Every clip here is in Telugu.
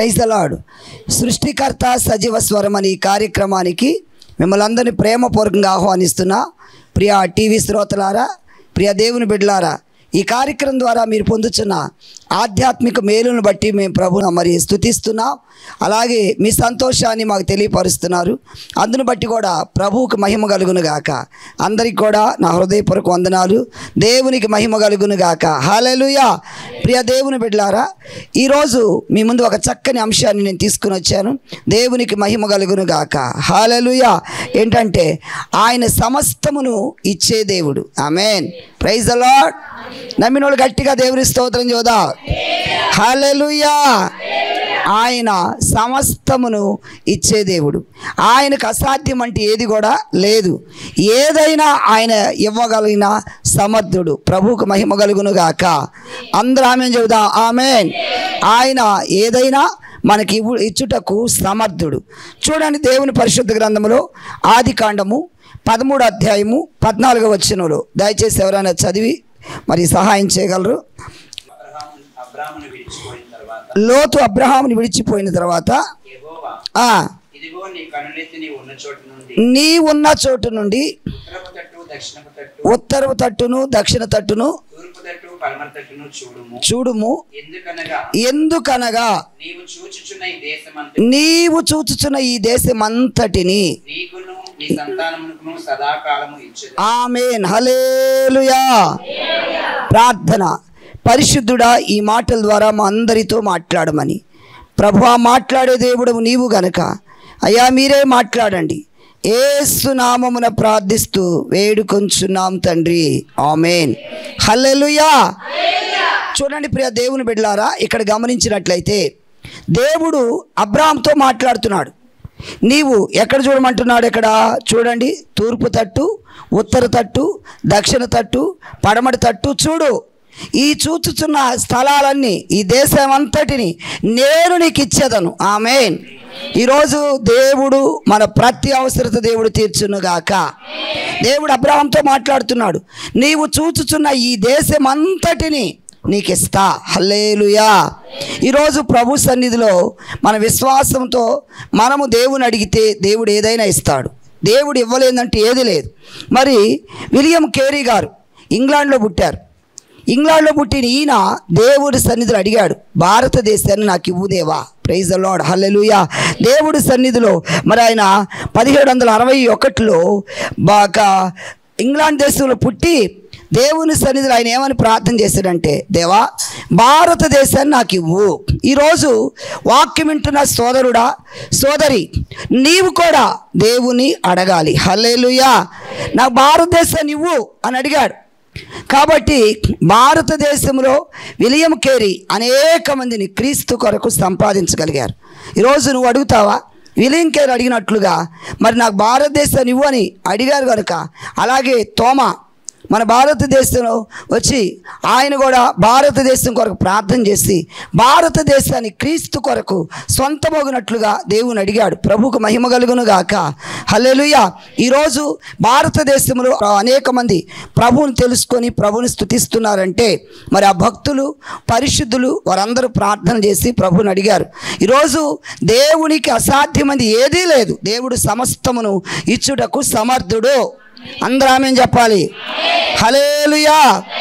ప్రైజ్ అలాడు సృష్టికర్త సజీవ స్వరం అనే ఈ కార్యక్రమానికి మిమ్మల్ని అందరినీ ప్రేమపూర్వకంగా ఆహ్వానిస్తున్నా ప్రియ టీవీ శ్రోతలారా ప్రియ దేవుని బిడ్డలారా ఈ కార్యక్రమం ద్వారా మీరు పొందుతున్న ఆధ్యాత్మిక మేలును బట్టి మేము ప్రభును మరి స్థుతిస్తున్నాం అలాగే మీ సంతోషాన్ని మాకు తెలియపరుస్తున్నారు అందును బట్టి కూడా ప్రభువుకు మహిమ కలుగును గాక అందరికి కూడా నా హృదయపూర్వక వందనాలు దేవునికి మహిమ కలుగును గాక హాలెలుయా ప్రియ దేవుని బిడ్డలారా ఈరోజు మీ ముందు ఒక చక్కని అంశాన్ని నేను తీసుకుని వచ్చాను దేవునికి మహిమ కలుగును గాక హాలెలుయా ఏంటంటే ఆయన సమస్తమును ఇచ్చే దేవుడు ఆమెన్ ప్రైజ్ ద లార్డ్ నమ్మినోళ్ళు గట్టిగా దేవుని స్తోత్రం చూదా హాలెలుయా ఆయన సమస్తమును ఇచ్చే దేవుడు ఆయనకు అసాధ్యం అంటే ఏది కూడా లేదు ఏదైనా ఆయన ఇవ్వగలిగిన సమర్థుడు ప్రభువుకు మహిమ కలుగును గాక అందరూ ఆమె చెబుదాం ఆమెన్ ఆయన ఏదైనా మనకి ఇవ్వు ఇచ్చుటకు సమర్థుడు చూడండి దేవుని పరిశుద్ధ గ్రంథములో ఆది కాండము పదమూడు అధ్యాయము పద్నాలుగో వచ్చినలో దయచేసి ఎవరైనా చదివి మరి సహాయం చేయగలరు అబ్రహాము అబ్రామును విడిచిపోయిన తర్వాత లోతు అబ్రహాముని విడిచిపోయిన తర్వాత యెహోవా ఆ ఇదిగో నీ కనులెత్తి నీ ఉన్న చోటు నుండి నీ ఉన్న చోటు నుండి ఉత్తరపు తట్టు దక్షిణపు తట్టు ఉత్తరపు తట్టును దక్షిణ తట్టును తూర్పు తట్టు పడమర తట్టును చూడుము చూడుము ఎందుకనగా ఎందుకనగా నీవు చూచుచున్న ఈ దేశమంత నీవు చూచుచున్న ఈ దేశమంతటిని నీకును నీ సంతానమునకును సదాకాలము ఇచ్చదు ఆమెన్ హలేలుయా ప్రార్థన పరిశుద్ధుడా ఈ మాటల ద్వారా మా అందరితో మాట్లాడమని ప్రభు మాట్లాడే దేవుడు నీవు గనక అయ్యా మీరే మాట్లాడండి ఏసు నామమున ప్రార్థిస్తూ వేడుకొంచున్నాం తండ్రి ఆమెన్ హల్లెలూయా చూడండి ప్రియ దేవుని బిడ్డలారా ఇక్కడ గమనించినట్లయితే దేవుడు అబ్రామ్తో మాట్లాడుతున్నాడు నీవు ఎక్కడ చూడమంటున్నాడు ఇక్కడ చూడండి తూర్పు తట్టు ఉత్తర తట్టు దక్షిణ తట్టు పడమటి తట్టు చూడు ఈ చూచుచున్న స్థలాలన్నీ ఈ దేశం అంతటిని నేను నీకు ఇచ్చేదను ఆమెన్ ఈరోజు దేవుడు మన ప్రతి అవసరత దేవుడు తీర్చునుగాక దేవుడు అబ్రహాంతో మాట్లాడుతున్నాడు నీవు చూచుచున్న ఈ దేశం అంతటిని నీకు ఇస్తా హల్లేలుయా ఈరోజు ప్రభు సన్నిధిలో మన విశ్వాసంతో మనము దేవుని అడిగితే దేవుడు ఏదైనా ఇస్తాడు దేవుడు ఇవ్వలేదంటే ఏది లేదు మరి విలియం కేరీ గారు ఇంగ్లాండ్లో పుట్టారు ఇంగ్లాండ్లో పుట్టిన ఈయన దేవుడి సన్నిధిలో అడిగాడు భారతదేశాన్ని నాకు ఇవ్వుదేవా ప్రైజ్ లాడ్ హల్లెలూయా దేవుడి సన్నిధిలో మరి ఆయన పదిహేడు వందల అరవై ఒకటిలో బాగా ఇంగ్లాండ్ దేశంలో పుట్టి దేవుని సన్నిధిలో ఆయన ఏమని ప్రార్థన చేశాడంటే దేవా భారతదేశాన్ని నాకు ఇవ్వు ఈరోజు వాక్యం వింటున్న సోదరుడా సోదరి నీవు కూడా దేవుని అడగాలి హల్లేలుయా నాకు భారతదేశాన్ని ఇవ్వు అని అడిగాడు కాబట్టి భారతదేశంలో విలియం కేరీ అనేక మందిని క్రీస్తు కొరకు సంపాదించగలిగారు ఈరోజు నువ్వు అడుగుతావా విలియం కేరీ అడిగినట్లుగా మరి నాకు భారతదేశాన్ని ఇవ్వు అని అడిగారు కనుక అలాగే తోమా మన భారతదేశంలో వచ్చి ఆయన కూడా భారతదేశం కొరకు ప్రార్థన చేసి భారతదేశాన్ని క్రీస్తు కొరకు సొంతమగినట్లుగా దేవుని అడిగాడు ప్రభుకు మహిమ కలుగును గాక హల్లెలూయా ఈరోజు భారతదేశంలో అనేక మంది ప్రభువుని తెలుసుకొని ప్రభుని స్థుతిస్తున్నారంటే మరి ఆ భక్తులు పరిశుద్ధులు వారందరూ ప్రార్థన చేసి ప్రభుని అడిగారు ఈరోజు దేవునికి అసాధ్యమైనది ఏదీ లేదు దేవుడు సమస్తమును ఇచ్చుటకు సమర్థుడు అందరూ ఆమె చెప్పాలి హలేలుయా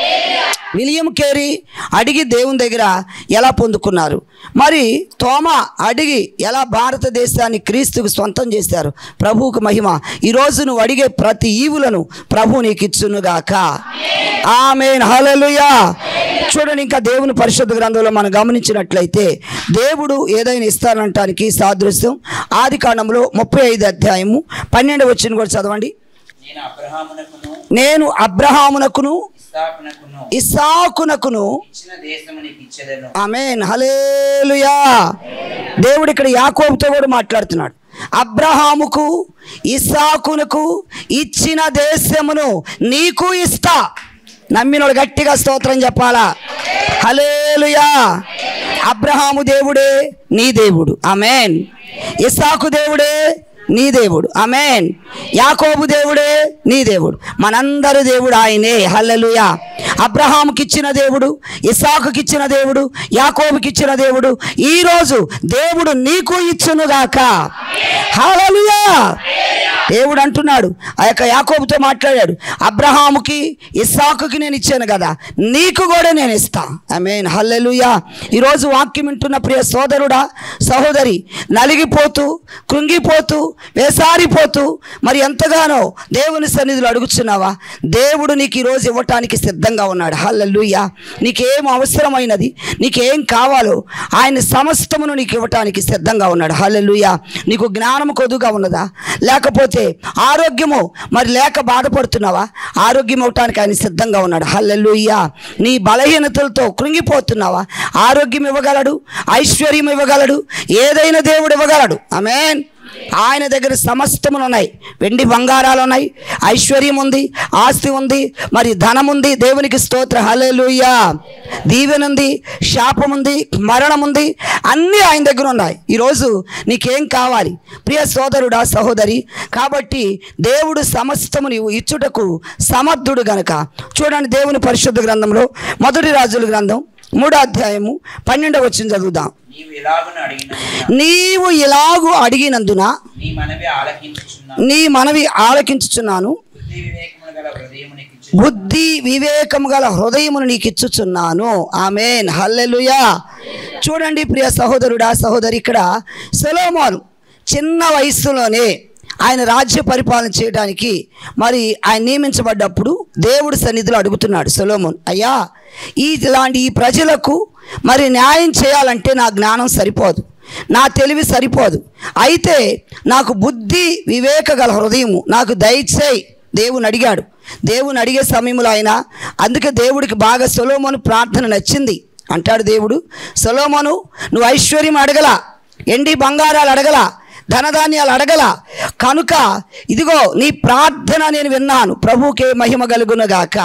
విలియం కేరీ అడిగి దేవుని దగ్గర ఎలా పొందుకున్నారు మరి తోమ అడిగి ఎలా భారతదేశాన్ని క్రీస్తుకు సొంతం చేశారు ప్రభువుకు మహిమ ఈరోజు నువ్వు అడిగే ప్రతి ఈవులను ప్రభు నీకు ఇచ్చునుగాక ఆమెన్ హల్లెలూయా చూడండి ఇంకా దేవుని పరిశుద్ధ గ్రంథంలో మనం గమనించినట్లయితే దేవుడు ఏదైనా ఇస్తానంటానికి సాదృశ్యం ఆది కాండంలో ముప్పై ఐదు అధ్యాయము పన్నెండు వచ్చిన కూడా చదవండి నేను అబ్రహామునకును నేను అబ్రహామునకును ఇస్సాకునకును ఇసాకునకును ఇచ్చిన దేశము నీకు ఇచ్చేదను ఆమెన్ హలేలుయా దేవుడు ఇక్కడ యాకోబుతో కూడా మాట్లాడుతున్నాడు అబ్రహాముకు ఇసాకునకు ఇచ్చిన దేశమును నీకు ఇస్తా నమ్మినోడు గట్టిగా స్తోత్రం చెప్పాలా హలేలుయా అబ్రహాము దేవుడే నీ దేవుడు ఆమెన్ ఇసాకు దేవుడే నీ దేవుడు ఆమెన్ యాకోబు దేవుడే నీ దేవుడు మనందరి దేవుడు ఆయనే హల్లెలూయా అబ్రహాముకి ఇచ్చిన దేవుడు ఇసాకుకి ఇచ్చిన దేవుడు యాకోబుకి ఇచ్చిన దేవుడు ఈరోజు దేవుడు నీకు ఇచ్చునుగాక హల్లెలూయా దేవుడు అంటున్నాడు ఆ యొక్క యాకోబుతో మాట్లాడాడు అబ్రహాముకి ఇస్సాకుకి నేను ఇచ్చాను కదా నీకు కూడా నేను ఇస్తా ఐ మీన్ హల్లెలూయా ఈరోజు వాక్యం వింటున్న ప్రియ సోదరుడా సహోదరి నలిగిపోతూ కృంగిపోతూ వేసారిపోతూ మరి ఎంతగానో దేవుని సన్నిధిలో అడుగుతున్నావా దేవుడు నీకు ఈరోజు ఇవ్వటానికి సిద్ధంగా ఉన్నాడు హల్లెలూయా నీకేం అవసరమైనది నీకేం కావాలో ఆయన సమస్తమును నీకు ఇవ్వటానికి సిద్ధంగా ఉన్నాడు హల్లెలూయా నీకు జ్ఞానం కొదుగా ఉన్నదా లేకపోతే ఆరోగ్యము మరి లేక బాధపడుతున్నావా ఆరోగ్యం ఇవ్వటానికి ఆయన సిద్ధంగా ఉన్నాడు హల్లెలూయా నీ బలహీనతలతో కృంగిపోతున్నావా ఆరోగ్యం ఇవ్వగలడు ఐశ్వర్యం ఇవ్వగలడు ఏదైనా దేవుడు ఇవ్వగలడు ఆమేన్ ఆయన దగ్గర సమస్తములు ఉన్నాయి వెండి బంగారాలు ఉన్నాయి ఐశ్వర్యం ఉంది ఆస్తి ఉంది మరి ధనం ఉంది దేవునికి స్తోత్ర హల్లెలూయా దీవెన ఉంది శాపం ఉంది మరణం ఉంది అన్నీ ఆయన దగ్గర ఉన్నాయి ఈరోజు నీకేం కావాలి ప్రియ సోదరుడా సహోదరి కాబట్టి దేవుడు సమస్తము నీవు ఇచ్చుటకు సమర్థుడు గనక చూడండి దేవుని పరిశుద్ధ గ్రంథంలో మొదటి రాజుల గ్రంథం మూడో అధ్యాయము పన్నెండవ వచ్చిన చదువుదాం నీవు ఇలాగున అడిగిన నీవు ఇలాగు అడిగినందున నీ మనవి ఆలకించుచున్నా నీ మనవి ఆలకించుచున్నాను బుద్ధి వివేకములు గల హృదయమునికి బుద్ధి వివేకము గల హృదయమును నీకు ఇచ్చుచున్నాను ఆమెన్ హల్లెలూయా చూడండి ప్రియ సహోదరుడా సహోదరి ఇక్కడ సెలోమోను చిన్న వయస్సులోనే ఆయన రాజ్య పరిపాలన చేయడానికి మరి ఆయన నియమించబడ్డప్పుడు దేవుడి సన్నిధిలో అడుగుతున్నాడు సొలోమోన్ అయ్యా ఈ ఇలాంటి ఈ ప్రజలకు మరి న్యాయం చేయాలంటే నా జ్ఞానం సరిపోదు నా తెలివి సరిపోదు అయితే నాకు బుద్ధి వివేక గల హృదయము నాకు దయచేయి దేవుని అడిగాడు దేవుని అడిగే సమయంలో ఆయన అందుకే దేవుడికి బాగా సొలోమోను ప్రార్థన నచ్చింది అంటాడు దేవుడు సొలోమోను నువ్వు ఐశ్వర్యం అడగల ఎండి బంగారాలు అడగల ధనధాన్యాలు అడగల కనుక ఇదిగో నీ ప్రార్థన నేను విన్నాను ప్రభుకే మహిమ కలుగునుగాక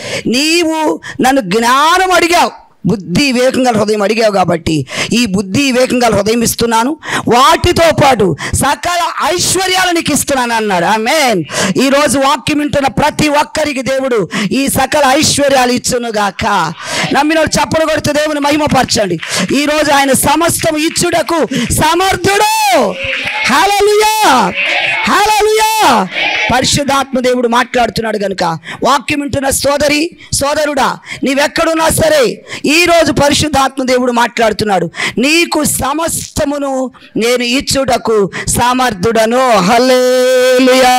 నీవు నన్ను జ్ఞానం అడిగావు బుద్ధి వివేకం గల హృదయం అడిగావు కాబట్టి ఈ బుద్ధి వివేకం గల హృదయం ఇస్తున్నాను వాటితో పాటు సకల ఐశ్వర్యాలు నీకు ఇస్తున్నాను అన్నాడు ఆమెన్ ఈ రోజు వాక్యం వింటున్న ప్రతి ఒక్కరికి దేవుడు ఈ సకల ఐశ్వర్యాలు ఇచ్చునుగాక నమ్మిన వాళ్ళు చప్పలు కొడుతూ దేవుని మహిమపరచండి ఈ రోజు ఆయన సమస్తం ఇచ్చుటకు సమర్థుడు హల్లెలూయా హల్లెలూయా పరిశుద్ధాత్మ దేవుడు మాట్లాడుతున్నాడు గనుక వాక్యం వింటున్న సోదరి సోదరుడా నీవెక్కడున్నా సరే ఈ రోజు పరిశుద్ధాత్మ దేవుడు మాట్లాడుతున్నాడు నీకు సమస్తమును నేను ఇచ్చుటకు సమర్థుడను హల్లెలూయా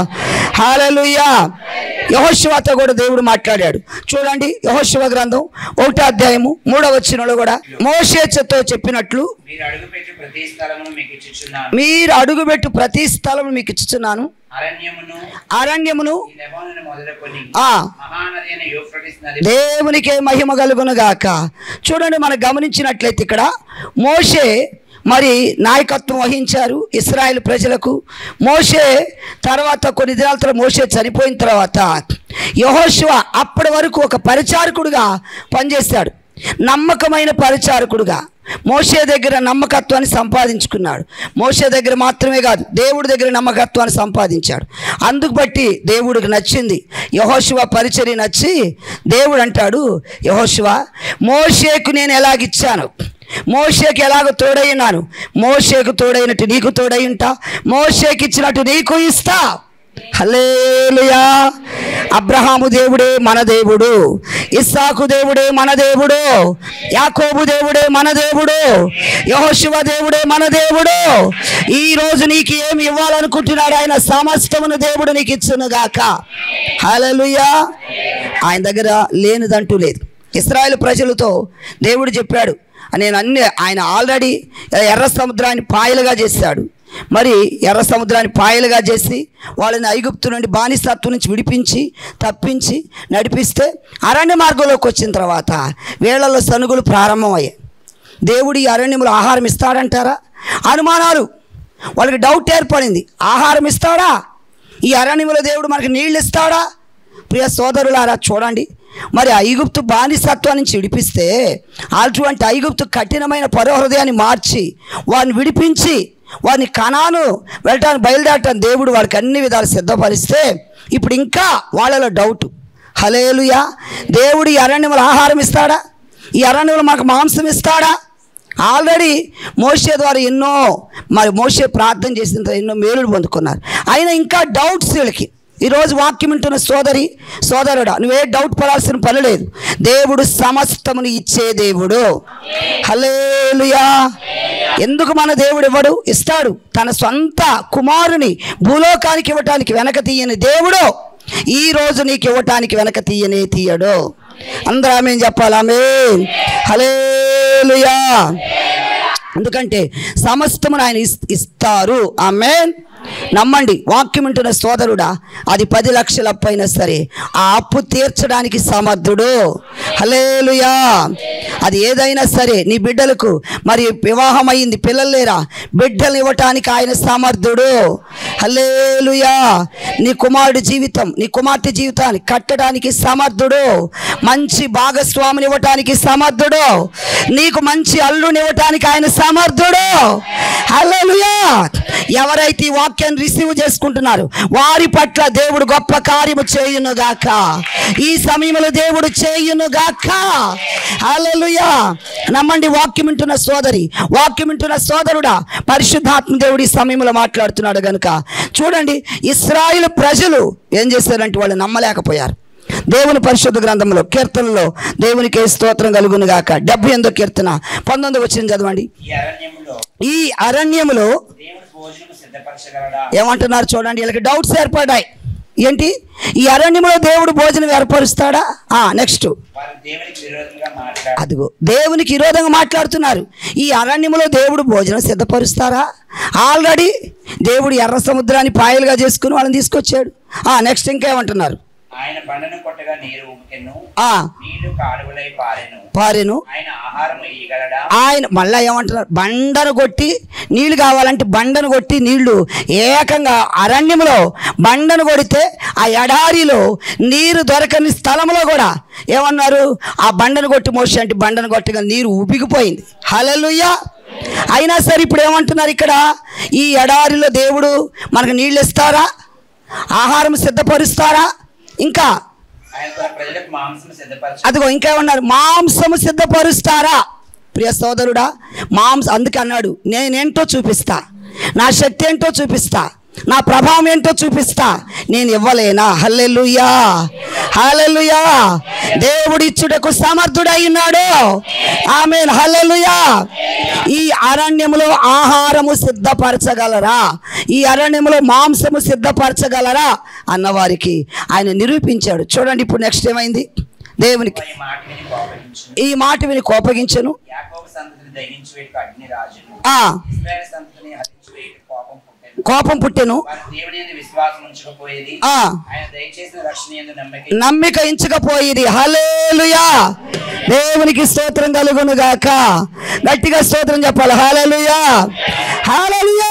హల్లెలూయా యహోశివతో కూడా దేవుడు మాట్లాడాడు చూడండి యహోశివ గ్రంథం ఒకటో అధ్యాయము మూడవ వచ్చినలో కూడా మోషేచతో చెప్పినట్లు మీరు అడుగుపెట్టి ప్రతి స్థలమును మీకు ఇచ్చుచున్నాను మీరు అడుగుపెట్టు ప్రతి స్థలం మీకు ఇచ్చుచున్నాను అరణ్యమును అరణ్యమును ఈ లెబానోను మొదలుకొని ఆ మహానది అయిన యూఫ్రటీస్ నది దేవునికే మహిమ కలుగును గాక చూడండి మనం గమనించినట్లయితే ఇక్కడ మోషే మరి నాయకత్వం వహించారు ఇస్రాయేల్ ప్రజలకు మోషే తర్వాత కొన్ని దినాల తర్వాత మోషే చనిపోయిన తర్వాత యహోశివ అప్పటి వరకు ఒక పరిచారకుడుగా పనిచేశాడు నమ్మకమైన పరిచారకుడుగా మోషే దగ్గర నమ్మకత్వాన్ని సంపాదించుకున్నాడు మోషే దగ్గర మాత్రమే కాదు దేవుడి దగ్గర నమ్మకత్వాన్ని సంపాదించాడు అందుకు బట్టి దేవుడికి నచ్చింది యహోశివ పరిచర్య నచ్చి దేవుడు అంటాడు యహోశివ మోషేకు నేను ఎలాగిచ్చాను మోషేకి ఎలాగో తోడైనాను మోషేకు తోడైనట్టు నీకు తోడై ఉంటా మోషేకి ఇచ్చినట్టు నీకు ఇస్తా హల్లేలుయా అబ్రహాము దేవుడే మన దేవుడు ఇస్సాకు దేవుడే మన దేవుడు యాకోబు దేవుడే మన దేవుడు యహోశివ దేవుడే మన దేవుడు ఈ రోజు నీకు ఏమి ఇవ్వాలనుకుంటున్నాడు ఆయన సమస్తమును దేవుడు నీకు ఇచ్చును గాక హల్లెలూయా ఆయన దగ్గర లేనిదంటూ లేదు ఇస్రాయేల్ ప్రజలతో దేవుడు చెప్పాడు నేను అన్ని ఆయన ఆల్రెడీ ఎర్ర సముద్రాన్ని పాయలుగా చేశాడు మరి ఎర్ర సముద్రాన్ని పాయలుగా చేసి వాళ్ళని ఐగుప్తు నుండి బానిసత్వం నుంచి విడిపించి తప్పించి నడిపిస్తే అరణ్య మార్గంలోకి వచ్చిన తర్వాత వేళల్లో సనుగులు ప్రారంభమయ్యాయి దేవుడు ఈ అరణ్యములు ఆహారం ఇస్తాడంటారా అనుమానాలు వాళ్ళకి డౌట్ ఏర్పడింది ఆహారం ఇస్తాడా ఈ అరణ్యములో దేవుడు మనకి నీళ్ళు ఇస్తాడా ప్రియ సోదరులారా చూడండి మరి ఐగుప్తు బానిసత్వం నుంచి విడిపిస్తే అటువంటి ఐగుప్తు కఠినమైన పరోహృదయాన్ని మార్చి వారిని విడిపించి వారిని కణాను వెళ్ళటానికి బయలుదేరటానికి దేవుడు వారికి అన్ని విధాలు సిద్ధపరిస్తే ఇప్పుడు ఇంకా వాళ్ళలో డౌట్ హలేలుయా దేవుడు ఈ అరణ్యములు ఆహారం ఇస్తాడా ఈ అరణ్యములు మాకు మాంసం ఇస్తాడా ఆల్రెడీ మోసే ద్వారా ఎన్నో మరి మోసే ప్రార్థన చేసిన తర్వాత ఎన్నో మేలులు పొందుకున్నారు అయినా ఇంకా డౌట్స్ వీళ్ళకి ఈరోజు వాక్యం వింటున్న సోదరి సోదరుడా నువ్వే డౌట్ పడాల్సిన పని లేదు దేవుడు సమస్తమును ఇచ్చే దేవుడు హలేలుయా ఎందుకు మన దేవుడు ఇవ్వడు ఇస్తాడు తన సొంత కుమారుని భూలోకానికి ఇవ్వటానికి వెనక తీయని దేవుడు ఈ రోజు నీకు ఇవ్వటానికి వెనక తీయనే తీయడు అందరూ ఆమె చెప్పాలి ఆమె హలేలుయా ఎందుకంటే సమస్తమును ఆయన ఇస్- ఇస్తారు ఆమెన్ నమ్మండి వాక్యం వింటున్న సోదరుడా అది పది లక్షల అప్పు సరే ఆ అప్పు తీర్చడానికి సమర్థుడు హలేలుయా అది ఏదైనా సరే నీ బిడ్డలకు మరి వివాహం అయింది పిల్లలు లేరా బిడ్డలు ఇవ్వటానికి ఆయన సమర్థుడు హలేలుయా నీ కుమారుడి జీవితం నీ కుమార్తె జీవితాన్ని కట్టడానికి సమర్థుడు మంచి భాగస్వామిని ఇవ్వటానికి సమర్థుడు నీకు మంచి అల్లుని ఇవ్వటానికి ఆయన సమర్థుడు హల్లెలూయా ఎవరైతే ఈ వాక్యాన్ని రిసీవ్ చేసుకుంటున్నారు వారి పట్ల దేవుడు గొప్ప కార్యము చేయును గాక ఈ సమయంలో దేవుడు చేయును గాక హల్లెలూయా నమ్మండి వాక్యం వింటున్న సోదరి వాక్యం వింటున్న సోదరుడా పరిశుద్ధాత్మ దేవుడు ఈ సమయంలో మాట్లాడుతున్నాడు గనుక చూడండి ఇస్రాయిల్ ప్రజలు ఏం చేశారంటే వాళ్ళు నమ్మలేకపోయారు దేవుని పరిశుద్ధ గ్రంథంలో కీర్తనలో దేవునికి స్తోత్రం కలుగును గాక డెబ్బై ఎనిమిదో కీర్తన పంతొమ్మిది వచ్చింది చదవండి ఈ అరణ్యములో ఈ అరణ్యములో దేవుడు భోజనము సిద్ధపరచగలడా ఏమంటున్నారు చూడండి వీళ్ళకి డౌట్స్ ఏర్పడ్డాయి ఏంటి ఈ అరణ్యంలో దేవుడు భోజనం ఏర్పరుస్తాడా ఆ నెక్స్ట్ వారు దేవునికి విరోధంగా మాట్లాడు అదిగో దేవునికి విరోధంగా మాట్లాడుతున్నారు ఈ అరణ్యములో దేవుడు భోజనం సిద్ధపరుస్తారా ఆల్రెడీ దేవుడు ఎర్ర సముద్రాన్ని పాయలుగా చేసుకుని వాళ్ళని తీసుకొచ్చాడు ఆ నెక్స్ట్ ఇంకేమంటున్నారు ఆయన బండను కొట్టగా నీరు ఉమికెను ఆ నీళ్లు కాలువలై పారెను పారెను ఆయన ఆహారం ఇయ్యగలడా ఆయన మళ్ళీ ఏమంటున్నారు బండను కొట్టి నీళ్లు కావాలంటే బండను కొట్టి నీళ్లు ఏకంగా అరణ్యంలో బండను కొడితే ఆ ఎడారిలో నీరు దొరకని స్థలంలో కూడా ఏమన్నారు ఆ బండను కొట్టి మోసి అంటే బండను కొట్టగా నీరు ఉబిగిపోయింది హలలుయ్యా అయినా సరే ఇప్పుడు ఏమంటున్నారు ఇక్కడ ఈ ఎడారిలో దేవుడు మనకు నీళ్ళు ఇస్తారా ఆహారం సిద్ధపరుస్తారా ఇంకా ఆయన తన ప్రజలకు మాంసం సిద్ధపరచ అదిగో ఇంకేమన్నారు మాంసము సిద్ధపరుస్తారా ప్రియ సోదరుడా మాంస అందుకే అన్నాడు నేనేంటో చూపిస్తా నా శక్తి ఏంటో చూపిస్తా నా ప్రభావం ఏంటో చూపిస్తా నేను ఇవ్వలేనా హల్లెలూయా హల్లెలూయా దేవుడిచ్చుటకు సమర్థుడై ఉన్నాడు ఆమె హల్లెలూయా ఈ అరణ్యములో ఆహారము సిద్ధపరచగలరా ఈ అరణ్యములో మాంసము సిద్ధపరచగలరా అన్నవారికి ఆయన నిరూపించాడు చూడండి ఇప్పుడు నెక్స్ట్ ఏమైంది దేవునికి ఈ మాట విని కోపగించును ఈ మాట విని కోపగించను యాకోబు సంతతిని దహించి వేయకు అగ్ని రాజును ఆ ఇస్రాయేల్ సంతతిని హరించి వేయకు కోపం పుట్టెను కోపం పుట్టెను వారు దేవుని యందు విశ్వాసం ఉంచకపోయేది ఆ ఆయన దయచేసిన రక్షణ ఎందు నమ్మకం నమ్మిక ఇంచకపోయేది హలేలుయా దేవునికి స్తోత్రం కలుగును గాక గట్టిగా స్తోత్రం చెప్పాలి హలేలుయా హలేలుయా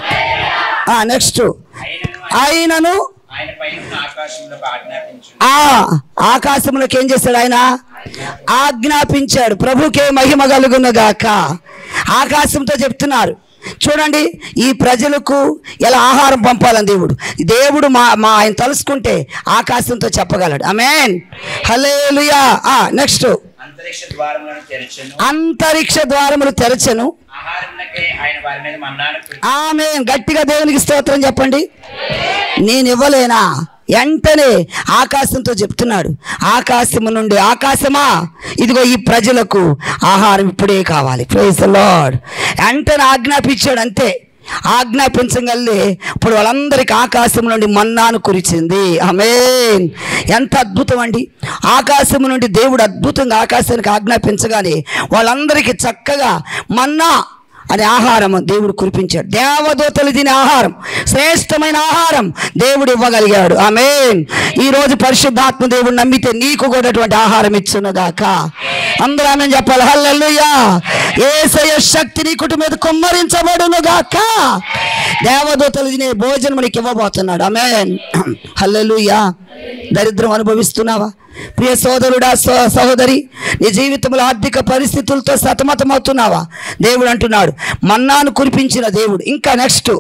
ఆ నెక్స్ట్ అయినను ఆయనను ఆయన పైన ఆకాశంలో ఆజ్ఞాపించు ఆ ఆకాశంలోకి ఏం చేశాడు ఆయన ఆజ్ఞాపించాడు ప్రభుకే మహిమ కలుగును గాక ఆకాశంతో చెప్తున్నారు చూడండి ఈ ప్రజలకు ఎలా ఆహారం పంపాలని దేవుడు దేవుడు మా మా ఆయన తలుసుకుంటే ఆకాశంతో చెప్పగలడు అమేన్ హలేలుయా నెక్స్ట్ అంతరిక్ష ద్వారములను తెరచెను అంతరిక్ష ద్వారములు తెరచెను ఆహారమునకై ఆయన వారి మీద మన్నాను కురిపించెను. ఆమె గట్టిగా దేవునికి స్తోత్రం చెప్పండి నేను ఇవ్వలేనా వెంటనే ఆకాశంతో చెప్తున్నాడు ఆకాశము నుండి ఆకాశమా ఇదిగో ఈ ప్రజలకు ఆహారం ఇప్పుడే కావాలి ప్రైజ్ లార్డ్ వెంటనే ఆజ్ఞాపించాడు అంతే ఆజ్ఞాపించగలే ఇప్పుడు వాళ్ళందరికీ ఆకాశం నుండి మన్నాను కురిచింది ఆమేన్ ఎంత అద్భుతం అండి ఆకాశం నుండి దేవుడు అద్భుతంగా ఆకాశానికి ఆజ్ఞాపించగానే వాళ్ళందరికీ చక్కగా మన్నా అనే ఆహారం దేవుడు కురిపించాడు దేవదూతలు తినే ఆహారం శ్రేష్టమైన ఆహారం దేవుడు ఇవ్వగలిగాడు ఆమేన్ ఈ రోజు పరిశుద్ధాత్మ దేవుడు నమ్మితే నీకు కూడా అటువంటి ఆహారం ఇచ్చునుగాక అందరూ ఆమె చెప్పాలి హల్లెలూయా ఏసయ శక్తి నీ కుటుంబం మీద కుమ్మరించబడును గాక దేవదూతలు తినే భోజనం నీకు ఇవ్వబోతున్నాడు ఆమేన్ హల్లెలూయా దరిద్రం అనుభవిస్తున్నావా ప్రియ సోదరుడా సో- సహోదరి నీ జీవితంలో ఆర్థిక పరిస్థితులతో సతమతమవుతున్నావా దేవుడు అంటున్నాడు మన్నాను కురిపించిన దేవుడు ఇంకా నెక్స్ట్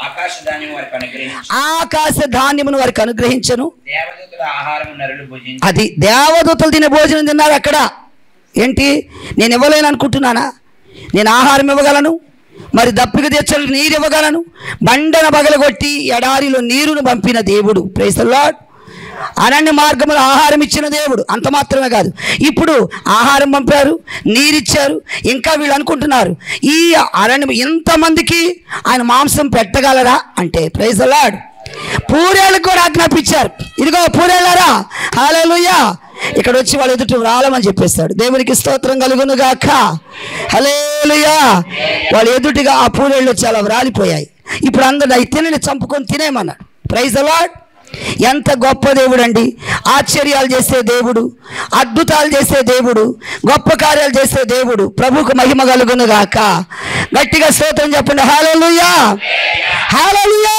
ఆకాశ ధాన్యం వారికి అనుగ్రహించి ఆకాశ ధాన్యమును వారికి అనుగ్రహించను దేవదూతుల ఆహారం నరులు భుజించి అది దేవదూతలు తినే భోజనం తిన్నారు అక్కడ ఏంటి నేను ఇవ్వలేను అనుకుంటున్నానా నేను ఆహారం ఇవ్వగలను మరి దప్పిక తెచ్చలు నీరు ఇవ్వగలను బండన పగలగొట్టి ఎడారిలో నీరును పంపిన దేవుడు ప్రేసల్లాడ్ అరణ్య మార్గంలో ఆహారం ఇచ్చిన దేవుడు అంత మాత్రమే కాదు ఇప్పుడు ఆహారం పంపారు నీరిచ్చారు ఇంకా వీళ్ళు అనుకుంటున్నారు ఈ అరణ్యం ఎంతమందికి ఆయన మాంసం పెట్టగలరా అంటే ప్రైజలాడ్ పూరేళ్ళకు కూడా ఆజ్ఞాపించారు ఇదిగో పూరేళ్ళారా హాలేలుయ్యా ఇక్కడ వచ్చి వాళ్ళు ఎదుటి రాలమని చెప్పేస్తాడు దేవునికి స్తోత్రం కలుగును గాక హలేలుయా వాళ్ళు ఎదుటిగా ఆ పూరేళ్ళు వచ్చి అలా రాలిపోయాయి ఇప్పుడు అందరు అవి తినని చంపుకొని తినేమన్నాడు ప్రైజ్ అలాడ్ ఎంత గొప్ప దేవుడు అండి ఆశ్చర్యాలు చేసే దేవుడు అద్భుతాలు చేసే దేవుడు గొప్ప కార్యాలు చేసే దేవుడు ప్రభుకు మహిమ కలుగును గాక గట్టిగా స్తోత్రం చెప్పండి హాలలుయా హాలలుయా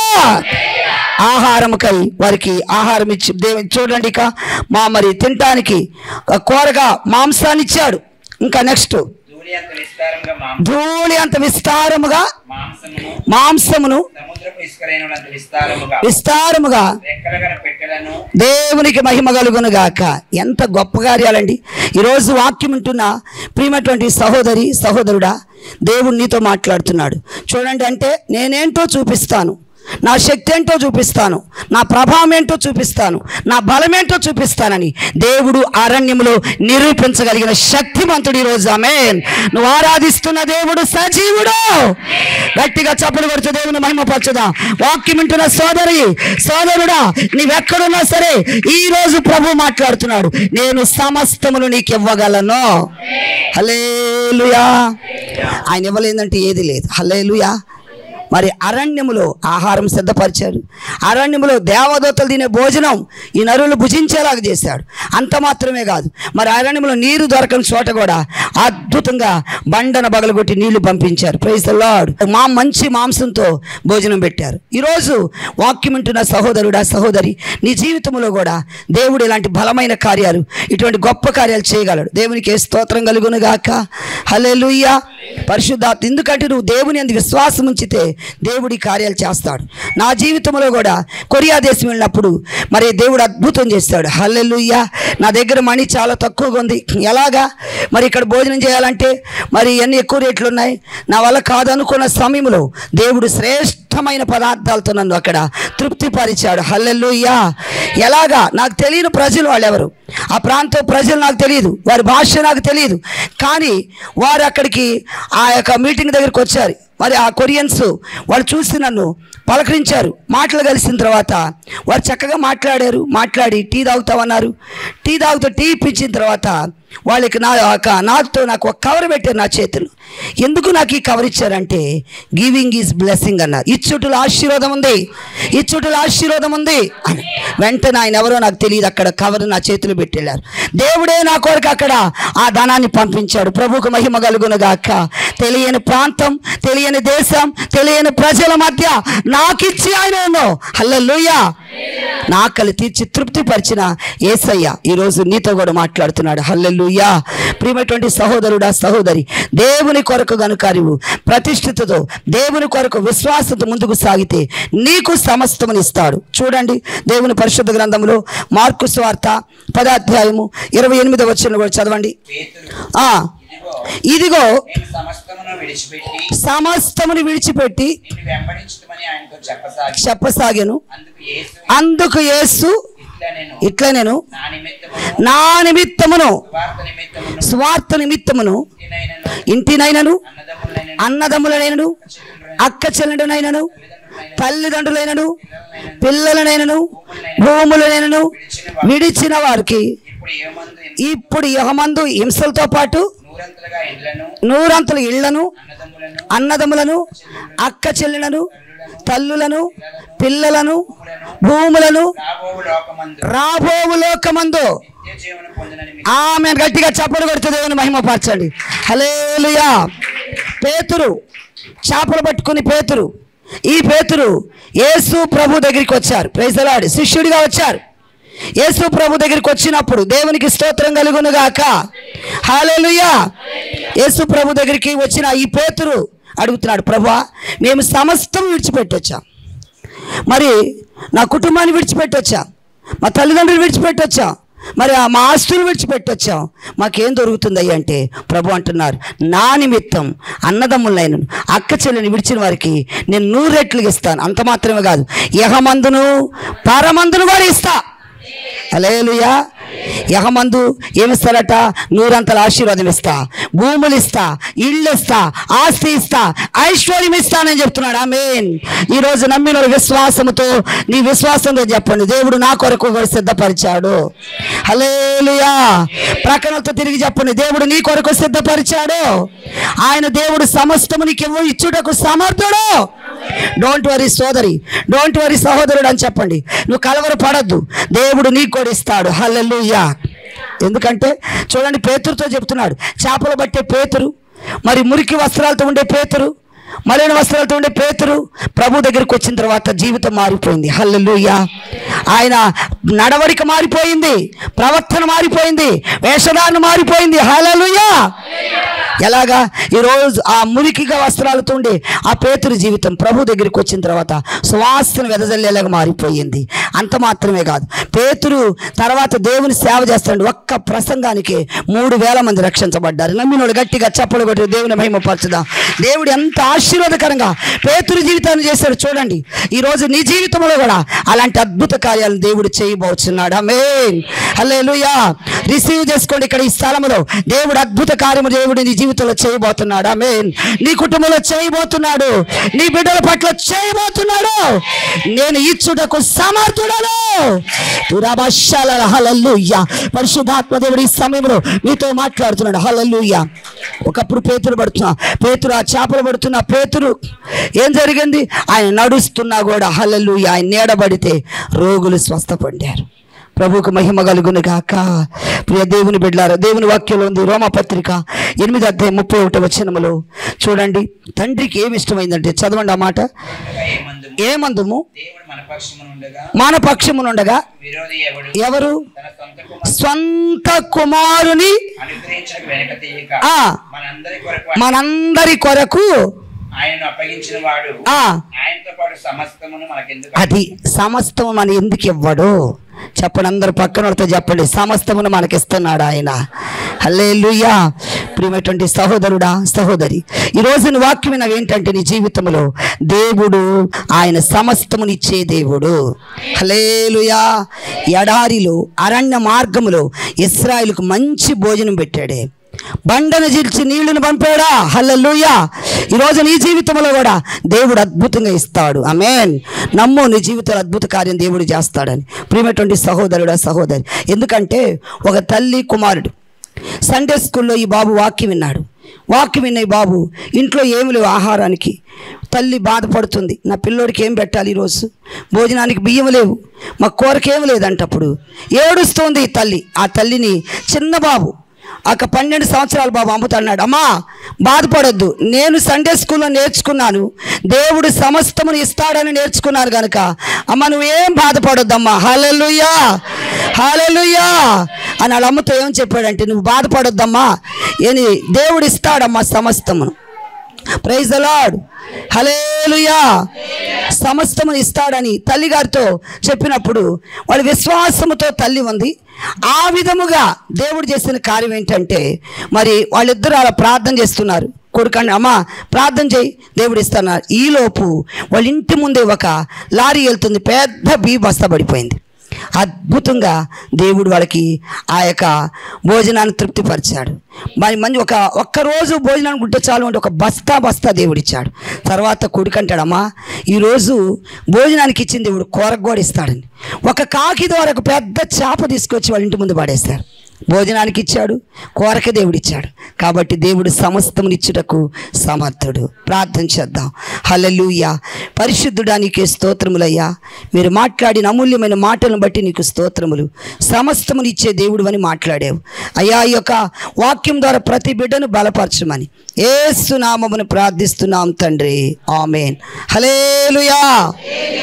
ఆహారముకై వారికి ఆహారం ఇచ్చి దేవుని చూడండి ఇక మా మరి తినటానికి ఒక కూరగా మాంసాన్ని ఇచ్చాడు ఇంకా నెక్స్ట్ ధూళి అంత విస్తారంగా మాంసం ధూళి అంత విస్తారముగా మాంసమును మాంసమును సముద్రపు ఇసుకరైనంత విస్తారముగా విస్తారముగా రెక్కల గల పెట్టెలను దేవునికి మహిమ కలుగును గాక ఎంత గొప్ప కార్యాలండి ఈరోజు వాక్యం వింటున్న ప్రియమైనటువంటి సహోదరి సహోదరుడా దేవుడు నీతో మాట్లాడుతున్నాడు చూడండి అంటే నేనేంటో చూపిస్తాను నా శక్తి ఏంటో చూపిస్తాను నా ప్రభావం ఏంటో చూపిస్తాను నా బలం ఏంటో చూపిస్తానని దేవుడు అరణ్యంలో నిరూపించగలిగిన శక్తిమంతుడు ఈరోజు ఆమె నువ్వు ఆరాధిస్తున్న దేవుడు సజీవుడు గట్టిగా చప్పలు కొడుతూ దేవుని మహిమపరచుదా వాక్యం వింటున్న సోదరి సోదరుడా నీవెక్కడున్నా సరే ఈ రోజు ప్రభు మాట్లాడుతున్నాడు నేను సమస్తమును నీకు ఇవ్వగలను హలేలుయా ఆయన ఇవ్వలేదంటే ఏది లేదు హలేలుయా మరి అరణ్యములో ఆహారం సిద్ధపరిచాడు అరణ్యములో దేవదూతలు తినే భోజనం ఈ నరులు భుజించేలాగా చేశాడు అంత మాత్రమే కాదు మరి అరణ్యములో నీరు దొరకని చోట కూడా అద్భుతంగా బండన బగలగొట్టి నీళ్లు పంపించారు ప్రైజ్ లార్డ్ మా మంచి మాంసంతో భోజనం పెట్టారు ఈరోజు వాక్యం వింటున్న సహోదరుడా సహోదరి నీ జీవితంలో కూడా దేవుడు ఇలాంటి బలమైన కార్యాలు ఇటువంటి గొప్ప కార్యాలు చేయగలడు దేవునికి ఏ స్తోత్రం కలుగును గాక హల్లెలూయా పరిశుద్ధాత్మ ఎందుకంటే నువ్వు దేవుని అందు విశ్వాసం ఉంచితే దేవుడి కార్యాలు చేస్తాడు నా జీవితంలో కూడా కొరియా దేశం వెళ్ళినప్పుడు మరి దేవుడు అద్భుతం చేస్తాడు హల్లెలూయా నా దగ్గర మనీ చాలా తక్కువగా ఉంది ఎలాగా మరి ఇక్కడ భోజనం చేయాలంటే మరి ఎన్ని ఎక్కువ రేట్లు ఉన్నాయి నా వల్ల కాదనుకున్న సమయంలో దేవుడు శ్రేష్టమైన పదార్థాలతో నన్ను అక్కడ తృప్తిపరిచాడు హల్లెలూయా ఎలాగా నాకు తెలియని ప్రజలు వాళ్ళెవరు ఆ ప్రాంతం ప్రజలు నాకు తెలియదు వారి భాష నాకు తెలియదు కానీ వారు అక్కడికి ఆ యొక్క మీటింగ్ దగ్గరికి వచ్చారు మరి ఆ కొరియన్స్ వాళ్ళు చూసి నన్ను పలకరించారు మాటలు కలిసిన తర్వాత వారు చక్కగా మాట్లాడారు మాట్లాడి టీ తాగుతామన్నారు టీ తాగుతూ టీ ఇప్పించిన తర్వాత వాళ్ళకి నా ఒక నాతో నాకు ఒక కవర్ పెట్టారు నా చేతులు ఎందుకు నాకు ఈ కవర్ ఇచ్చారంటే గివింగ్ ఈజ్ బ్లెస్సింగ్ అన్నారు ఇచ్చుటుల ఆశీర్వాదం ఉంది ఇచ్చుటుల ఆశీర్వాదం ఉంది అని వెంటనే ఆయన ఎవరో నాకు తెలియదు అక్కడ కవర్ నా చేతులు పెట్టెళ్ళారు దేవుడే నా కొరకు అక్కడ ఆ ధనాన్ని పంపించాడు ప్రభుకు మహిమ కలుగును గాక తెలియని ప్రాంతం తెలియని దేశం తెలియని ప్రజల మధ్య నాకిచ్చి ఆయన ఉన్నావు హల్లెలూయా నా ఆకలి తీర్చి తృప్తిపరిచిన ఏసయ్య ఈరోజు నీతో కూడా మాట్లాడుతున్నాడు హల్లెలూయా ప్రియమైనటువంటి సహోదరుడా సహోదరి దేవుని కొరకు గనుక నీవు ప్రతిష్ఠితతో దేవుని కొరకు విశ్వాసంతో ముందుకు సాగితే నీకు సమస్తమునిస్తాడు చూడండి దేవుని పరిశుద్ధ గ్రంథంలో మార్కు స్వార్త పదాధ్యాయము ఇరవై ఎనిమిదో వచ్చిన కూడా చదవండి పేతురు ఆ ఇదిగో ఇదిగో నేను సమస్తమును విడిచిపెట్టి సమస్తముని విడిచిపెట్టి నిన్ను వెంబడించమని ఆయనతో చెప్పసాగి చెప్పసాగాను అందుకు యేసు అందుకు యేసు ఇట్లా నేను ఇట్లా నేను నా నిమిత్తమును నా నిమిత్తమును సువార్త నిమిత్తమును స్వార్థ నిమిత్తమును ఇంటినైనను ఇంటినైనను అన్నదమ్ములైనను అన్నదమ్ములనైనను అక్క చెల్లెండునైనను తల్లిదండ్రులైనను పిల్లలనైనను భూములనైనను విడిచిన వారికి ఇప్పుడు ఏమందు ఇప్పుడు యహమందు హింసలతో పాటు నూరంతలుగా ఇండ్లను నూరంతల ఇళ్లను అన్నదమ్ములను అన్నదమ్ములను అక్క చెల్లెలను తల్లులను పిల్లలను భూములను రాబోవు లోకమందు రాబోవు లోకమందు నిత్య జీవనం పొందినని ఆమె గట్టిగా చప్పలు కొడుతూ దేవుని మహిమపరచండి హలేలుయా పేతురు చేపలు పట్టుకుని పేతురు ఈ పేతురు యేసు ప్రభు దగ్గరికి వచ్చారు ప్రైజలాడి శిష్యుడిగా వచ్చారు యేసు ప్రభు దగ్గరికి వచ్చినప్పుడు దేవునికి స్తోత్రం కలుగును గాక హాలేలుయా యేసు ప్రభు దగ్గరికి వచ్చిన ఈ పేతురు అడుగుతున్నాడు ప్రభా మేము సమస్తం విడిచిపెట్టొచ్చాం మరి నా కుటుంబాన్ని విడిచిపెట్టొచ్చా మా తల్లిదండ్రులు విడిచిపెట్టొచ్చా మరి ఆ మా ఆస్తులు విడిచిపెట్టొచ్చాం మాకేం దొరుకుతుంది అయ్యి అంటే ప్రభు అంటున్నారు నా నిమిత్తం అన్నదమ్ములైన అక్క చెల్లిని విడిచిన వారికి నేను నూరెట్లు ఇస్తాను అంత మాత్రమే కాదు యహమందును పరమందును కూడా ఇస్తా అలేలుయా యహమందు ఏమిస్తారట నూరంతల ఆశీర్వాదం ఇస్తా భూములు ఇస్తా ఇళ్ళు ఇస్తా ఆస్తి ఇస్తా ఐశ్వర్యం ఇస్తానని చెప్తున్నాడు ఆమెన్ ఈ రోజు నమ్మిన వారు విశ్వాసముతో నీ విశ్వాసంతో చెప్పండి దేవుడు నా కొరకు ఒకడు సిద్ధపరిచాడు హలేలుయా ప్రకటనతో తిరిగి చెప్పండి దేవుడు నీ కొరకు సిద్ధపరిచాడు ఆయన దేవుడు సమస్తము నీకు ఇవ్వ- ఇచ్చుటకు సమర్థుడు డోంట్ వరీ సోదరి డోంట్ వరీ సహోదరుడు అని చెప్పండి నువ్వు కలవర పడద్దు దేవుడు నీకు కూడా ఇస్తాడు హల్లెలూయా ఎందుకంటే చూడండి పేతురుతో చెప్తున్నాడు చేపలు పట్టే పేతురు మరి మురికి వస్త్రాలతో ఉండే పేతురు మలిన వస్త్రాలతో ఉండే పేతురు ప్రభు దగ్గరికి వచ్చిన తర్వాత జీవితం మారిపోయింది హల్లెలూయా ఆయన నడవడిక మారిపోయింది ప్రవర్తన మారిపోయింది వేషధారణ మారిపోయింది హల్లెలూయా ఎలాగా ఈరోజు ఆ మురికిగా వస్త్రాలతో ఉండే ఆ పేతురు జీవితం ప్రభు దగ్గరికి వచ్చిన తర్వాత సువాసన వెదజల్లేలాగా మారిపోయింది అంత మాత్రమే కాదు పేతురు తర్వాత దేవుని సేవ చేస్తాడు ఒక్క ప్రసంగానికి మూడు వేల మంది రక్షించబడ్డారు నమ్మినోడు గట్టిగా చప్పలు కొట్టి దేవుని మహిమపరచుదాం దేవుడు ఎంత ఆశీర్వాదకరంగా పేతురు జీవితాన్ని చేశాడు చూడండి ఈరోజు నీ జీవితంలో కూడా అలాంటి అద్భుత కార్యాలను దేవుడు చేయబోతున్నాడు ఆమేన్ హల్లెలూయా రిసీవ్ చేసుకోండి ఇక్కడ ఈ స్థలంలో దేవుడు అద్భుత కార్యము దేవుడు నీ జీవితంలో చేయబోతున్నాడు ఆమేన్ నీ కుటుంబంలో చేయబోతున్నాడు నీ బిడ్డల పట్ల చేయబోతున్నాడు నేను ఇచ్చుటకు సమర్థుడను తురాభాషాల హల్లెలూయా పరిశుద్ధాత్మ దేవుడు ఈ సమయంలో నీతో మాట్లాడుతున్నాడు హల్లెలూయా ఒకప్పుడు పేతురు పడుతున్నా పేతురు ఆ చేపలు పడుతున్న పేతురు ఏం జరిగింది ఆయన నడుస్తున్నా కూడా హల్లెలూయా ఆయన నీడబడితే రోగులు స్వస్థపడ్డారు ప్రభువుకు మహిమ కలుగును గాక ప్రియ దేవుని బిడ్డారు దేవుని వాక్యంలో ఉంది రోమపత్రిక ఎనిమిది అధ్యాయం ముప్పై ఒకటి వచనములో చూడండి తండ్రికి ఏమి ఇష్టమైందంటే చదవండి ఆ మాట ఏమందుము ఏ మందుము దేవుడు మన పక్షమున ఉండగా మన పక్షమునుండగా విరోధి ఎవడు ఎవరు తన సొంత కుమారు స్వంత కుమారుని అనుగ్రహించక వెనక తీయక ఆ మనందరి కొరకు మనందరి కొరకు ఆయనను అప్పగించిన వాడు ఆ ఆయనతో పాటు సమస్తమును మనకెందుకు అది సమస్తము మన ఎందుకు ఇవ్వడు చెప్పండి అందరు పక్కన వాళ్ళతో చెప్పండి సమస్తమును మనకిస్తున్నాడు ఆయన హల్లెలూయా ప్రియమైనటువంటి సహోదరుడా సహోదరి ఈ రోజు నీ వాక్యం వినవి ఏంటంటే నీ జీవితంలో దేవుడు ఆయన సమస్తమునిచ్చే దేవుడు హలేలుయా ఎడారిలో అరణ్య మార్గములో ఇస్రాయిల్కు మంచి భోజనం పెట్టాడే బండను జిల్చి నీళ్లను పంపాడా హల్లెలూయా ఈరోజు నీ జీవితంలో కూడా దేవుడు అద్భుతంగా ఇస్తాడు ఆమేన్ నమ్ము నీ జీవితంలో అద్భుత కార్యం దేవుడు చేస్తాడని ప్రియమైనటువంటి సహోదరుడా సహోదరి ఎందుకంటే ఒక తల్లి కుమారుడు సండే స్కూల్లో ఈ బాబు వాక్యం విన్నాడు వాక్యం విన్న ఈ బాబు ఇంట్లో ఏమి లేవు ఆహారానికి తల్లి బాధపడుతుంది నా పిల్లోడికి ఏం పెట్టాలి ఈరోజు భోజనానికి బియ్యం లేవు మా కూరకేం లేదంటప్పుడు ఏడుస్తోంది ఈ తల్లి ఆ తల్లిని చిన్న బాబు ఒక పన్నెండు సంవత్సరాల బాబు అమ్ముతున్నాడు అమ్మా బాధపడొద్దు నేను సండే స్కూల్లో నేర్చుకున్నాను దేవుడు సమస్తమును ఇస్తాడని నేర్చుకున్నాను కనుక అమ్మ నువ్వేం బాధపడొద్దమ్మా హాలెలుయ్యా హాలెలుయ్యా అని వాళ్ళ అమ్మతో ఏం చెప్పాడంటే నువ్వు బాధపడొద్దమ్మా ఏని దేవుడు ఇస్తాడమ్మా సమస్తమును ప్రైజ్ ద లార్డ్ హలేలుయా సమస్తమును ఇస్తాడని తల్లిగారితో చెప్పినప్పుడు వాళ్ళ విశ్వాసముతో తల్లి ఉంది ఆ విధముగా దేవుడు చేసిన కార్యం ఏంటంటే మరి వాళ్ళిద్దరూ అలా ప్రార్థన చేస్తున్నారు కొడుకండి అమ్మ ప్రార్థన చేయి దేవుడు ఇస్తున్నారు ఈలోపు వాళ్ళ ఇంటి ముందే ఒక లారీ వెళ్తుంది పెద్ద బీ బస్తా పడిపోయింది అద్భుతంగా దేవుడు వాళ్ళకి ఆ యొక్క భోజనాన్ని తృప్తిపరిచాడు మరి మంచి ఒక ఒక్కరోజు భోజనానికి ఉంటే చాలు అంటే ఒక బస్తా బస్తా దేవుడు ఇచ్చాడు తర్వాత కొడుకంటాడమ్మా ఈరోజు భోజనానికి ఇచ్చిన దేవుడు కూరకు కూడా ఇస్తాడని ఒక కాకి ద్వారా ఒక పెద్ద చేప తీసుకొచ్చి వాళ్ళ ఇంటి ముందు పడేస్తారు భోజనానికి ఇచ్చాడు కోరక దేవుడు ఇచ్చాడు కాబట్టి దేవుడు సమస్తమునిచ్చుటకు సమర్థుడు ప్రార్థన చేద్దాం హల్లెలూయా పరిశుద్ధుడా నీకే స్తోత్రములయ్యా మీరు మాట్లాడిన అమూల్యమైన మాటలను బట్టి నీకు స్తోత్రములు సమస్తమునిచ్చే దేవుడు అని మాట్లాడావు అయ్యా ఈ యొక్క వాక్యం ద్వారా ప్రతి బిడ్డను బలపరచమని ఏసునామమును ప్రార్థిస్తున్నాం తండ్రి ఆమెన్ హలేలుయా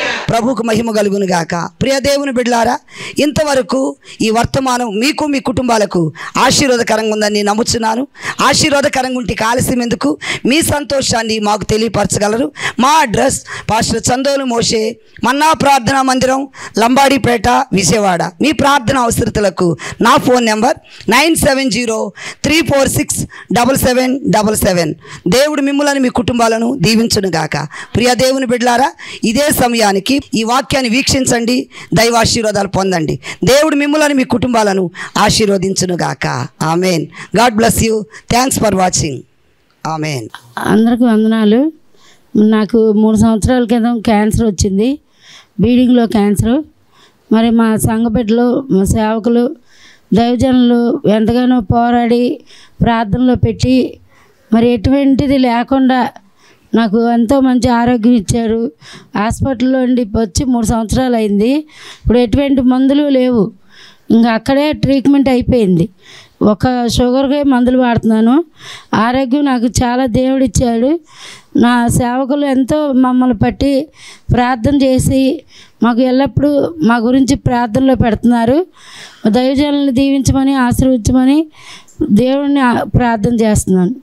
ప్రభుకు మహిమ కలుగును గాక ప్రియ దేవుని బిడ్లారా ఇంతవరకు ఈ వర్తమానం మీకు మీ కుటుంబ కుటుంబాలకు ఆశీర్వాదకరంగా ఉందని నేను నమ్ముచున్నాను ఆశీర్వాదకరంగా ఉంటే ఆలస్యం ఎందుకు మీ సంతోషాన్ని మాకు తెలియపరచగలరు మా అడ్రస్ పాస్టర్ చందోలు మోషే మన్నా ప్రార్థనా మందిరం లంబాడిపేట విజయవాడ మీ ప్రార్థన అవసరతలకు నా phone number nine seven zero three four six double seven double seven దేవుడు మిమ్మల్ని మీ కుటుంబాలను దీవించునుగాక ప్రియ దేవుని బిడ్డలారా ఇదే సమయానికి ఈ వాక్యాన్ని వీక్షించండి దైవాశీర్వాదాలు పొందండి దేవుడు మిమ్మల్ని మీ కుటుంబాలను ఆశీర్వదించునుగాక amen God bless you thanks for watching amen అందరికి వందనాలు నాకు మూడు సంవత్సరాల క్రితం క్యాన్సర్ వచ్చింది బీడింగ్లో క్యాన్సర్ మరి మా సంఘబిడ్డలు మా సేవకులు దైవజనులు ఎంతగానో పోరాడి ప్రార్థనలో పెట్టి మరి ఎటువంటిది లేకుండా నాకు ఎంతో మంచి ఆరోగ్యం ఇచ్చారు హాస్పిటల్లో ఉండి వచ్చి మూడు సంవత్సరాలు అయింది ఇప్పుడు ఎటువంటి మందులు లేవు ఇంకా అక్కడే ట్రీట్మెంట్ అయిపోయింది ఒక షుగర్కే మందులు వాడుతున్నాను ఆరోగ్యం నాకు చాలా దేవుడిచ్చాడు నా సేవకులు ఎంతో మమ్మల్ని పట్టి ప్రార్థన చేసి మాకు ఎల్లప్పుడూ మా గురించి ప్రార్థనలో పెడుతున్నారు దైవజనులను దీవించమని ఆశీర్వించమని దేవుడిని ఆ- ప్రార్థన చేస్తున్నాను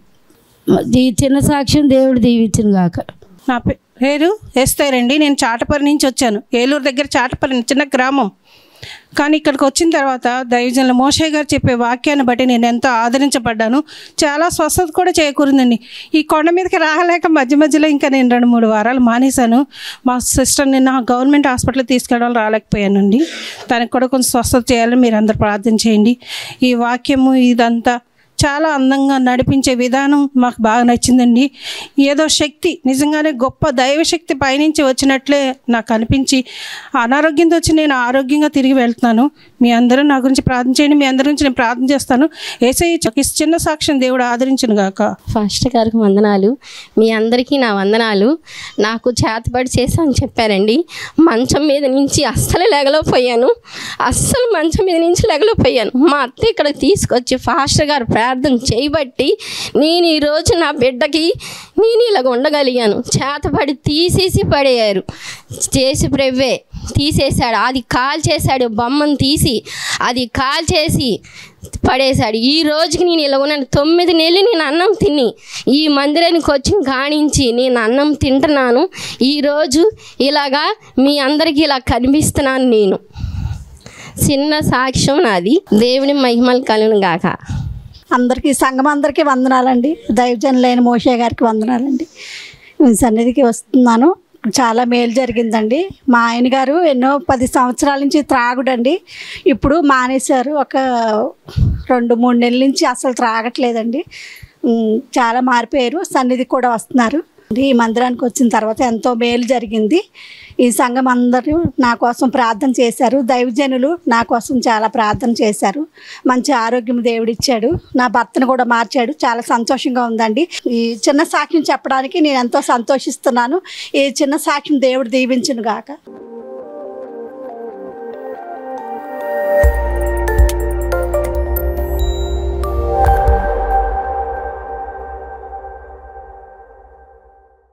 ఈ చిన్న సాక్ష్యం దేవుడు దీవించిన గాక నా పే- పేరు ఎస్తేరండి నేను చాటపరి నుంచి వచ్చాను ఏలూరు దగ్గర చాటపరి చిన్న గ్రామం కానీ ఇక్కడికి వచ్చిన తర్వాత దైవజనుల మోషే గారు చెప్పే వాక్యాన్ని బట్టి నేను ఎంతో ఆదరించబడ్డాను చాలా స్వస్థత కూడా చేకూరిందండి ఈ కొండ మీదకి రాలేక మధ్య మధ్యలో ఇంకా నేను రెండు మూడు వారాలు మానేశాను మా సిస్టర్ నిన్న గవర్నమెంట్ హాస్పిటల్ తీసుకెళ్ళడం రాలేకపోయానండి తనకు కూడా కొంచెం స్వస్థత చేయాలని మీరు అందరు ప్రార్థన చేయండి ఈ వాక్యము ఇదంతా చాలా అందంగా నడిపించే విధానం మాకు బాగా నచ్చిందండి ఏదో శక్తి నిజంగానే గొప్ప దైవశక్తి పైనుంచి వచ్చినట్లే నాకు అనిపించి అనారోగ్యంతో వచ్చి నేను ఆరోగ్యంగా తిరిగి వెళ్తున్నాను మీ అందరూ నా గురించి ప్రార్థన చేయండి మీ అందరి గురించి నేను ప్రార్థన చేస్తాను ఏసై చిన్న సాక్ష్యం దేవుడు ఆదరించును గాక ఫాస్టర్ గారికి వందనాలు మీ అందరికీ నా వందనాలు నాకు చేతబడి చేశాను చెప్పారండి మంచం మీద నుంచి అస్సలు లెగలేకపోయాను అస్సలు మంచం మీద నుంచి లెగలేకపోయాను మా అత్త ఇక్కడ తీసుకొచ్చి ఫాస్టర్ గారు ప్రార్థన చేయబట్టి నేను ఈరోజు నా బిడ్డకి నేను ఇలాగ ఉండగలిగాను చేతబడి తీసేసి పడేయారు చేసి ప్రవ్వే తీసేశాడు అది కాల్ చేశాడు బొమ్మను తీసి అది కాల్ చేసి పడేశాడు ఈ రోజుకి నేను ఇలా ఉన్నాను తొమ్మిది నెలలు నేను అన్నం తిని ఈ మందిరానికి వచ్చి కానించి నేను అన్నం తింటున్నాను ఈరోజు ఇలాగా మీ అందరికీ ఇలా కనిపిస్తున్నాను నేను చిన్న సాక్ష్యం నాది దేవుని మహిమలు కలును గాక అందరికీ సంఘం అందరికీ వందనాలండి దైవజనులైన మోషే గారికి వందనాలండి మీ సన్నిధికి వస్తున్నాను చాలా మేలు జరిగిందండి మా ఆయన గారు ఎన్నో పది సంవత్సరాల నుంచి త్రాగుడండి ఇప్పుడు మానేశారు ఒక రెండు మూడు నెలల నుంచి అసలు త్రాగట్లేదండి ఉమ్, చాలా మారిపోయారు సన్నిధికి కూడా వస్తున్నారు ఈ మందిరానికి వచ్చిన తర్వాత ఎంతో మేలు జరిగింది ఈ సంఘం అందరూ నా కోసం ప్రార్థన చేశారు దైవజనులు నా కోసం చాలా ప్రార్థన చేశారు మంచి ఆరోగ్యం దేవుడిచ్చాడు నా భర్తను కూడా మార్చాడు చాలా సంతోషంగా ఉందండి ఈ చిన్న సాక్ష్యం చెప్పడానికి నేను ఎంతో సంతోషిస్తున్నాను ఈ చిన్న సాక్ష్యం దేవుడు దీవించును గాక